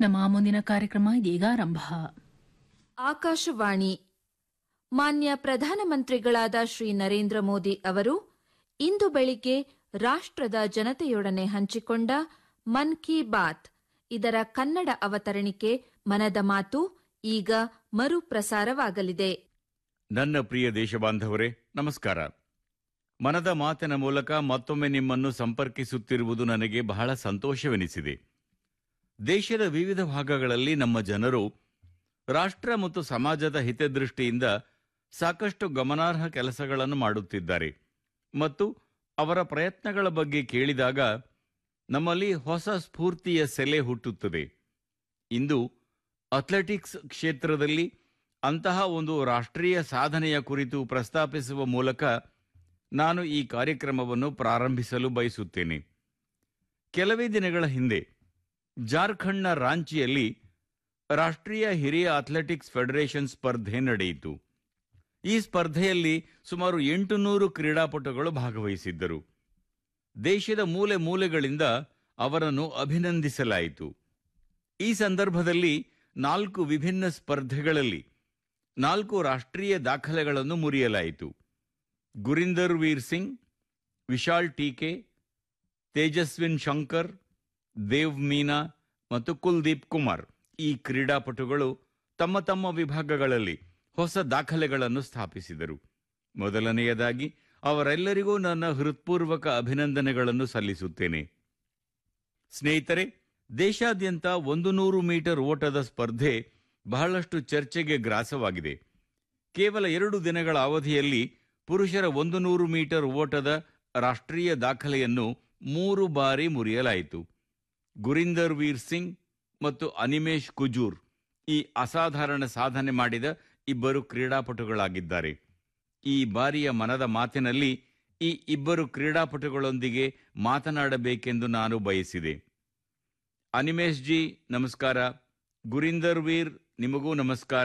ನಮ್ಮ ಮುಂದಿನ ಕಾರ್ಯಕ್ರಮ ಇದೀಗ ಆರಂಭ ಆಕಾಶವಾಣಿ ಮಾನ್ಯ ಪ್ರಧಾನಮಂತ್ರಿಗಳಾದ ಶ್ರೀ ನರೇಂದ್ರ ಮೋದಿ ಅವರು ಇಂದು ಬೆಳಿಗ್ಗೆ ರಾಷ್ಟ್ರದ ಜನತೆಯೊಡನೆ ಹಂಚಿಕೊಂಡ ಮನ್ ಕಿ ಬಾತ್ ಇದರ ಕನ್ನಡ ಅವತರಣಿಕೆ ಮನದ ಮಾತು ಈಗ ಮರುಪ್ರಸಾರವಾಗಲಿದೆ ನನ್ನ ಪ್ರಿಯ ದೇಶಬಾಂಧವರೇ ನಮಸ್ಕಾರ ಮನದ ಮಾತಿನ ಮೂಲಕ ಮತ್ತೊಮ್ಮೆ ನಿಮ್ಮನ್ನು ಸಂಪರ್ಕಿಸುತ್ತಿರುವುದು ನನಗೆ ಬಹಳ ಸಂತೋಷವೆನಿಸಿದೆ ದೇಶದ ವಿವಿಧ ಭಾಗಗಳಲ್ಲಿ ನಮ್ಮ ಜನರು ರಾಷ್ಟ್ರ ಮತ್ತು ಸಮಾಜದ ಹಿತದೃಷ್ಟಿಯಿಂದ ಸಾಕಷ್ಟು ಗಮನಾರ್ಹ ಕೆಲಸಗಳನ್ನು ಮಾಡುತ್ತಿದ್ದಾರೆ ಮತ್ತು ಅವರ ಪ್ರಯತ್ನಗಳ ಬಗ್ಗೆ ಕೇಳಿದಾಗ ನಮ್ಮಲ್ಲಿ ಹೊಸ ಸ್ಫೂರ್ತಿಯ ಸೆಲೆ ಹುಟ್ಟುತ್ತದೆ ಇಂದು ಅಥ್ಲೆಟಿಕ್ಸ್ ಕ್ಷೇತ್ರದಲ್ಲಿ ಅಂತಹ ಒಂದು ರಾಷ್ಟ್ರೀಯ ಸಾಧನೆಯ ಕುರಿತು ಪ್ರಸ್ತಾಪಿಸುವ ಮೂಲಕ ನಾನು ಈ ಕಾರ್ಯಕ್ರಮವನ್ನು ಪ್ರಾರಂಭಿಸಲು ಬಯಸುತ್ತೇನೆ ಕೆಲವೇ ದಿನಗಳ ಹಿಂದೆ ಜಾರ್ಖಂಡ್ನ ರಾಂಚಿಯಲ್ಲಿ ರಾಷ್ಟ್ರೀಯ ಹಿರಿಯ ಅಥ್ಲೆಟಿಕ್ಸ್ ಫೆಡರೇಷನ್ ಸ್ಪರ್ಧೆ ನಡೆಯಿತು ಈ ಸ್ಪರ್ಧೆಯಲ್ಲಿ ಸುಮಾರು ಎಂಟುನೂರು ಕ್ರೀಡಾಪಟುಗಳು ಭಾಗವಹಿಸಿದ್ದರು ದೇಶದ ಮೂಲೆ ಮೂಲೆಗಳಿಂದ ಅವರನ್ನು ಅಭಿನಂದಿಸಲಾಯಿತು ಈ ಸಂದರ್ಭದಲ್ಲಿ ನಾಲ್ಕು ವಿಭಿನ್ನ ಸ್ಪರ್ಧೆಗಳಲ್ಲಿ ನಾಲ್ಕು ರಾಷ್ಟ್ರೀಯ ದಾಖಲೆಗಳನ್ನು ಮುರಿಯಲಾಯಿತು ಗುರಿಂದರ್ ವೀರ್ ಸಿಂಗ್ ವಿಶಾಲ್ ಟೀಕೆ ತೇಜಸ್ವಿನ್ ಶಂಕರ್ ದೇವ್ ಮೀನಾ ಮತ್ತು ಕುಲ್ದೀಪ್ ಕುಮಾರ್ ಈ ಕ್ರೀಡಾಪಟುಗಳು ತಮ್ಮ ತಮ್ಮ ವಿಭಾಗಗಳಲ್ಲಿ ಹೊಸ ದಾಖಲೆಗಳನ್ನು ಸ್ಥಾಪಿಸಿದರು ಮೊದಲನೆಯದಾಗಿ ಅವರೆಲ್ಲರಿಗೂ ನನ್ನ ಹೃತ್ಪೂರ್ವಕ ಅಭಿನಂದನೆಗಳನ್ನು ಸಲ್ಲಿಸುತ್ತೇನೆ ಸ್ನೇಹಿತರೆ ದೇಶಾದ್ಯಂತ ಒಂದು ನೂರು ಮೀಟರ್ ಓಟದ ಸ್ಪರ್ಧೆ ಬಹಳಷ್ಟು ಚರ್ಚೆಗೆ ಗ್ರಾಸವಾಗಿದೆ ಕೇವಲ ಎರಡು ದಿನಗಳ ಅವಧಿಯಲ್ಲಿ ಪುರುಷರ ಒಂದು ನೂರು ಮೀಟರ್ ಓಟದ ರಾಷ್ಟ್ರೀಯ ದಾಖಲೆಯನ್ನು ಮೂರು ಬಾರಿ ಮುರಿಯಲಾಯಿತು ಗುರಿಂದರ್ ವೀರ್ ಸಿಂಗ್ ಮತ್ತು ಅನಿಮೇಶ್ ಕುಜೂರ್ ಈ ಅಸಾಧಾರಣ ಸಾಧನೆ ಮಾಡಿದ ಇಬ್ಬರು ಕ್ರೀಡಾಪಟುಗಳಾಗಿದ್ದಾರೆ ಈ ಬಾರಿಯ ಮನದ ಮಾತಿನಲ್ಲಿ ಈ ಇಬ್ಬರು ಕ್ರೀಡಾಪಟುಗಳೊಂದಿಗೆ ಮಾತನಾಡಬೇಕೆಂದು ನಾನು ಬಯಸಿದೆ ಅನಿಮೇಶ್ ಜಿ ನಮಸ್ಕಾರ ಗುರಿಂದರ್ ವೀರ್ ನಿಮಗೂ ನಮಸ್ಕಾರ